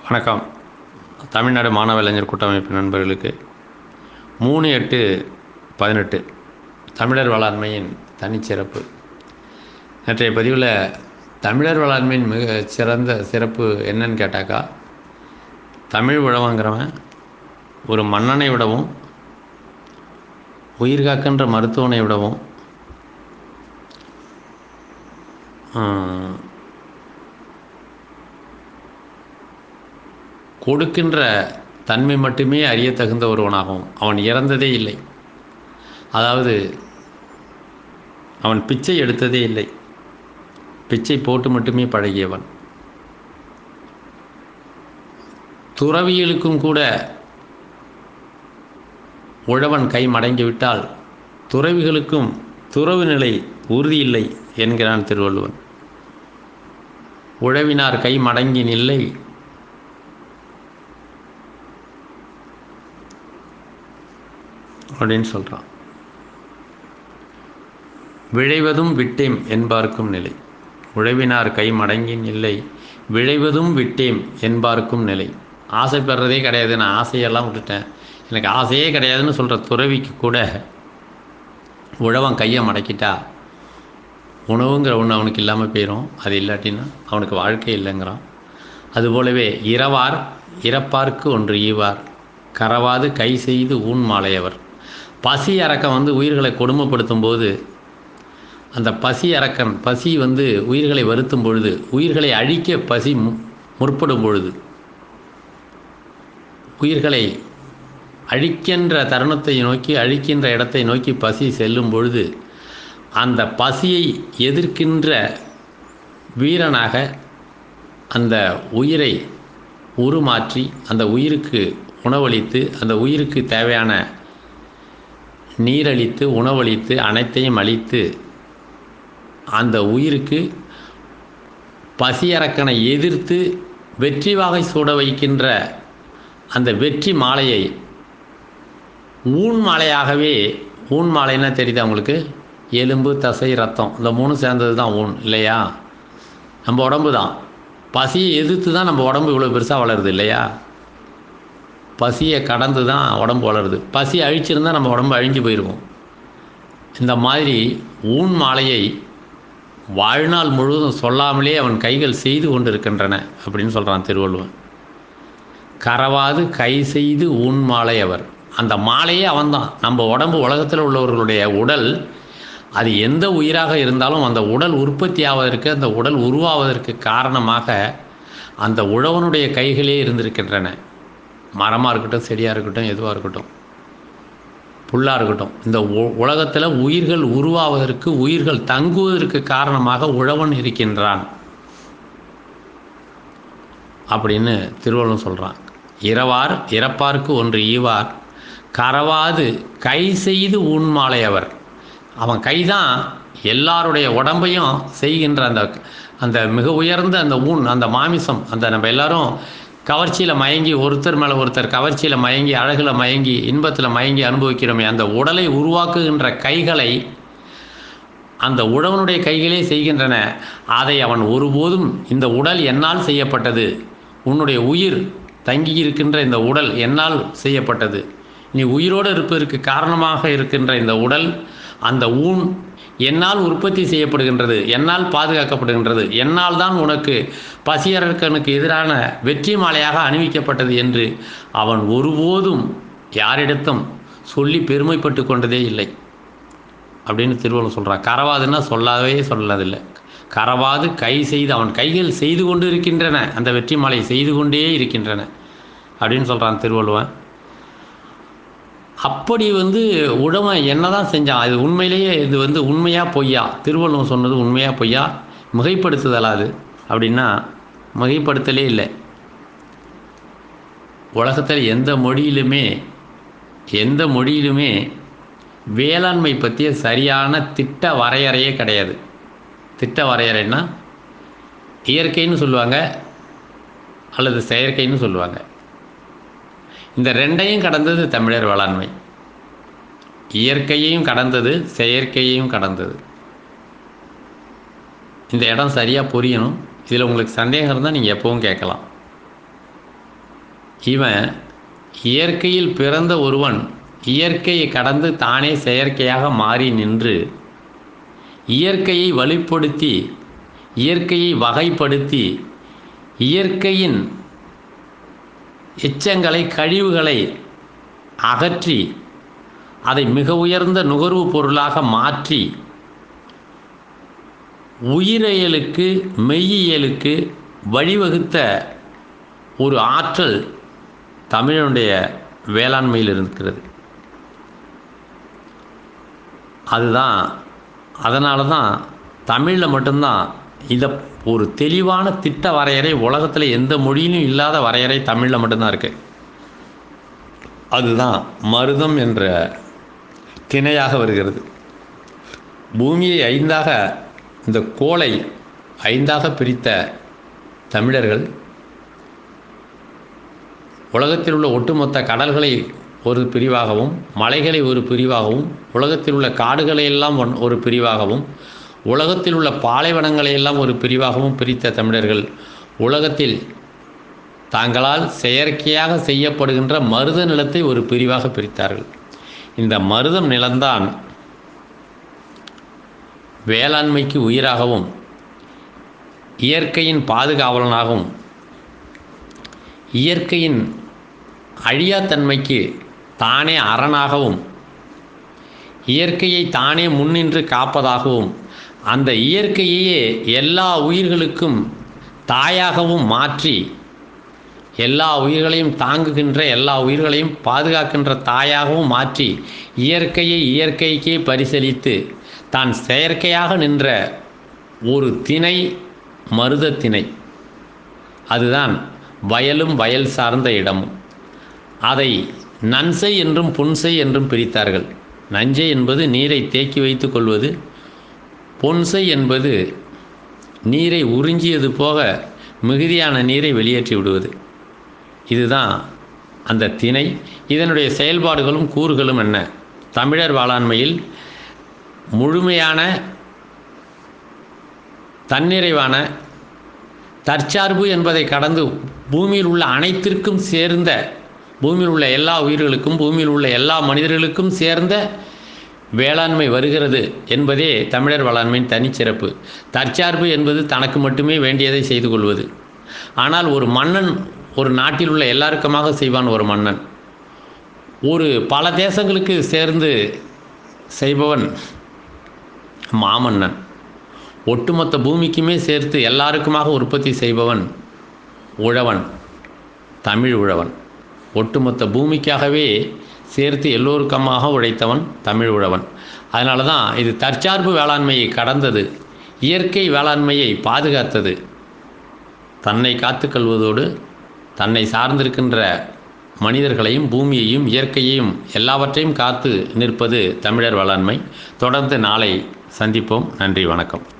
வணக்கம் தமிழ்நாடு மாணவ இளைஞர் கூட்டமைப்பு நண்பர்களுக்கு மூணு எட்டு பதினெட்டு தமிழர் வேளாண்மையின் தனிச்சிறப்பு நேற்றைய பதிவில் தமிழர் வேளாண்மையின் மிக சிறந்த சிறப்பு என்னன்னு கேட்டாக்கா தமிழ் உழவங்கிறவன் ஒரு மன்னனை விடவும் உயிர் காக்கின்ற மருத்துவனை விடவும் ஆஹ், கொடுக்கின்ற தன்மை மட்டுமே அறிய தகுந்த ஒருவனாகவும் அவன் இறந்ததே இல்லை அதாவது அவன் பிச்சை எடுத்ததே இல்லை பிச்சை போட்டு மட்டுமே பழகியவன் துறவியலுக்கும் கூட உழவன் கை மடங்கிவிட்டால் துறவிகளுக்கும் துறவு நிலை உறுதியில்லை என்கிறான் திருவள்ளுவன் உழவினார் கை மடங்கி நில்லை அப்படின்னு சொல்கிறான் விழைவதும் விட்டேம் என்பார்க்கும் நிலை உழவினார் கை மடங்கின் இல்லை விழைவதும் விட்டேம் என்பார்க்கும் நிலை ஆசைப்படுறதே கிடையாது நான் ஆசையெல்லாம் விட்டுட்டேன் எனக்கு ஆசையே கிடையாதுன்னு சொல்கிற துறவிக்கு கூட உழவன் கையை மடக்கிட்டா உணவுங்கிற ஒன்று அவனுக்கு இல்லாமல் போயிடும் அது இல்லாட்டின்னா அவனுக்கு வாழ்க்கை இல்லைங்கிறான் அதுபோலவே இரவார் இறப்பார்க்கு ஒன்று ஈவார் கரவாது கை செய்து ஊன் மாலையவர் பசி அரக்கம் வந்து உயிர்களை கொடுமைப்படுத்தும் போது அந்த பசி அரக்கன் பசி வந்து உயிர்களை வருத்தும் பொழுது உயிர்களை அழிக்க பசி மு- முற்படும் பொழுது உயிர்களை அழிக்கின்ற தருணத்தை நோக்கி அழிக்கின்ற இடத்தை நோக்கி பசி செல்லும் பொழுது அந்த பசியை எதிர்க்கின்ற வீரனாக அந்த உயிரை உருமாற்றி அந்த உயிருக்கு உணவளித்து அந்த உயிருக்கு தேவையான நீரளித்து உணவளித்து அனைத்தையும் அளித்து அந்த உயிருக்கு பசியரக்கனை எதிர்த்து வெற்றி வாகை சூட வைக்கின்ற அந்த வெற்றி மாலையை ஊன் மாலையாகவே ஊன் மாலைன்னா தெரியுது அவங்களுக்கு எலும்பு தசை ரத்தம் இந்த மூணு சேர்ந்தது தான் ஊன் இல்லையா நம்ம உடம்பு தான் பசியை எதிர்த்து தான் நம்ம உடம்பு இவ்வளோ பெருசாக வளருது இல்லையா பசியை கடந்து தான் உடம்பு வளருது பசி அழிச்சிருந்தா நம்ம உடம்பு அழிஞ்சு போயிருக்கும் இந்த மாதிரி ஊன் மாலையை வாழ்நாள் முழுவதும் சொல்லாமலே அவன் கைகள் செய்து கொண்டிருக்கின்றன அப்படின்னு சொல்கிறான் திருவள்ளுவன் கரவாது கை செய்து ஊன் மாலை அவர் அந்த மாலையே அவன்தான் நம்ம உடம்பு உலகத்தில் உள்ளவர்களுடைய உடல் அது எந்த உயிராக இருந்தாலும் அந்த உடல் உற்பத்தி ஆவதற்கு அந்த உடல் உருவாவதற்கு காரணமாக அந்த உழவனுடைய கைகளே இருந்திருக்கின்றன மரமாக இருக்கட்டும் செடியாக இருக்கட்டும் எதுவாக இருக்கட்டும் புல்லாக இருக்கட்டும் இந்த உ- உலகத்தில் உயிர்கள் உருவாவதற்கு உயிர்கள் தங்குவதற்கு காரணமாக உழவன் இருக்கின்றான் அப்படின்னு திருவள்ளுவர் சொல்கிறான் இரவார் இறப்பார்க்கு ஒன்று ஈவார் கரவாது கை செய்து உண்மாலையவர் அவன் கைதான் எல்லாருடைய உடம்பையும் செய்கின்ற அந்த அந்த மிக உயர்ந்த அந்த ஊன் அந்த மாமிசம் அந்த நம்ம எல்லாரும் கவர்ச்சியில் மயங்கி ஒருத்தர் மேலே ஒருத்தர் கவர்ச்சியில் மயங்கி அழகில் மயங்கி இன்பத்தில் மயங்கி அனுபவிக்கிறோமே அந்த உடலை உருவாக்குகின்ற கைகளை அந்த உழவனுடைய கைகளே செய்கின்றன அதை அவன் ஒருபோதும் இந்த உடல் என்னால் செய்யப்பட்டது உன்னுடைய உயிர் தங்கி இருக்கின்ற இந்த உடல் என்னால் செய்யப்பட்டது நீ உயிரோடு இருப்பதற்கு காரணமாக இருக்கின்ற இந்த உடல் அந்த ஊன் என்னால் உற்பத்தி செய்யப்படுகின்றது என்னால் பாதுகாக்கப்படுகின்றது என்னால் தான் உனக்கு பசியரக்கனுக்கு எதிரான வெற்றி மாலையாக அணிவிக்கப்பட்டது என்று அவன் ஒருபோதும் யாரிடத்தும் சொல்லி பெருமைப்பட்டு கொண்டதே இல்லை அப்படின்னு திருவள்ளுவர் சொல்கிறான் கரவாதுன்னா சொல்லாதவே சொல்லதில்லை கரவாது கை செய்து அவன் கைகள் செய்து கொண்டு இருக்கின்றன அந்த வெற்றி மாலை செய்து கொண்டே இருக்கின்றன அப்படின்னு சொல்கிறான் திருவள்ளுவன் அப்படி வந்து உழவன் என்னதான் செஞ்சான் இது உண்மையிலேயே இது வந்து உண்மையா பொய்யா திருவள்ளுவன் சொன்னது உண்மையா பொய்யா மிகைப்படுத்துதலா அது அப்படின்னா மிகைப்படுத்தலே இல்லை உலகத்தில் எந்த மொழியிலுமே எந்த மொழியிலுமே வேளாண்மை பற்றிய சரியான திட்ட வரையறையே கிடையாது திட்ட வரையறைன்னா இயற்கைன்னு சொல்லுவாங்க அல்லது செயற்கைன்னு சொல்லுவாங்க இந்த ரெண்டையும் கடந்தது தமிழர் வேளாண்மை இயற்கையையும் கடந்தது செயற்கையையும் கடந்தது இந்த இடம் சரியாக புரியணும் இதில் உங்களுக்கு சந்தேகம் இருந்தால் நீங்கள் எப்பவும் கேட்கலாம் இவன் இயற்கையில் பிறந்த ஒருவன் இயற்கையை கடந்து தானே செயற்கையாக மாறி நின்று இயற்கையை வலுப்படுத்தி இயற்கையை வகைப்படுத்தி இயற்கையின் எச்சங்களை கழிவுகளை அகற்றி அதை மிக உயர்ந்த நுகர்வு பொருளாக மாற்றி உயிரியலுக்கு மெய்யியலுக்கு வழிவகுத்த ஒரு ஆற்றல் தமிழனுடைய வேளாண்மையில் இருக்கிறது அதுதான் அதனால தான் தமிழில் மட்டும்தான் இதை ஒரு தெளிவான திட்ட வரையறை உலகத்தில் எந்த மொழியிலும் இல்லாத வரையறை தமிழில் மட்டும்தான் இருக்குது அதுதான் மருதம் என்ற திணையாக வருகிறது பூமியை ஐந்தாக இந்த கோளை ஐந்தாக பிரித்த தமிழர்கள் உலகத்தில் உள்ள ஒட்டுமொத்த கடல்களை ஒரு பிரிவாகவும் மலைகளை ஒரு பிரிவாகவும் உலகத்தில் உள்ள காடுகளை எல்லாம் ஒன்- ஒரு பிரிவாகவும் உலகத்தில் உள்ள பாலைவனங்களை எல்லாம் ஒரு பிரிவாகவும் பிரித்த தமிழர்கள் உலகத்தில் தாங்களால் செயற்கையாக செய்யப்படுகின்ற மருத நிலத்தை ஒரு பிரிவாக பிரித்தார்கள் இந்த மருதம் நிலம்தான் வேளாண்மைக்கு உயிராகவும் இயற்கையின் பாதுகாவலனாகவும் இயற்கையின் அழியாத்தன்மைக்கு தானே அரணாகவும் இயற்கையை தானே முன்னின்று காப்பதாகவும் அந்த இயற்கையையே எல்லா உயிர்களுக்கும் தாயாகவும் மாற்றி எல்லா உயிர்களையும் தாங்குகின்ற எல்லா உயிர்களையும் பாதுகாக்கின்ற தாயாகவும் மாற்றி இயற்கையை இயற்கைக்கே பரிசளித்து தான் செயற்கையாக நின்ற ஒரு திணை மருத திணை அதுதான் வயலும் வயல் சார்ந்த இடமும் அதை நன்சை என்றும் புன்சை என்றும் பிரித்தார்கள் நஞ்சை என்பது நீரை தேக்கி வைத்து கொள்வது பொன்சை என்பது நீரை உறிஞ்சியது போக மிகுதியான நீரை வெளியேற்றி விடுவது இதுதான் அந்த திணை இதனுடைய செயல்பாடுகளும் கூறுகளும் என்ன தமிழர் வேளாண்மையில் முழுமையான தன்னிறைவான தற்சார்பு என்பதை கடந்து பூமியில் உள்ள அனைத்திற்கும் சேர்ந்த பூமியில் உள்ள எல்லா உயிர்களுக்கும் பூமியில் உள்ள எல்லா மனிதர்களுக்கும் சேர்ந்த வேளாண்மை வருகிறது என்பதே தமிழர் வேளாண்மையின் தனிச்சிறப்பு தற்சார்பு என்பது தனக்கு மட்டுமே வேண்டியதை செய்து கொள்வது ஆனால் ஒரு மன்னன் ஒரு நாட்டில் உள்ள எல்லாருக்குமாக செய்வான் ஒரு மன்னன் ஒரு பல தேசங்களுக்கு சேர்ந்து செய்பவன் மாமன்னன் ஒட்டுமொத்த பூமிக்குமே சேர்த்து எல்லாருக்குமாக உற்பத்தி செய்பவன் உழவன் தமிழ் உழவன் ஒட்டுமொத்த பூமிக்காகவே சேர்த்து எல்லோருக்கமாக உழைத்தவன் தமிழ் உழவன் அதனால தான் இது தற்சார்பு வேளாண்மையை கடந்தது இயற்கை வேளாண்மையை பாதுகாத்தது தன்னை காத்துக்கொள்வதோடு தன்னை சார்ந்திருக்கின்ற மனிதர்களையும் பூமியையும் இயற்கையையும் எல்லாவற்றையும் காத்து நிற்பது தமிழர் வேளாண்மை தொடர்ந்து நாளை சந்திப்போம் நன்றி வணக்கம்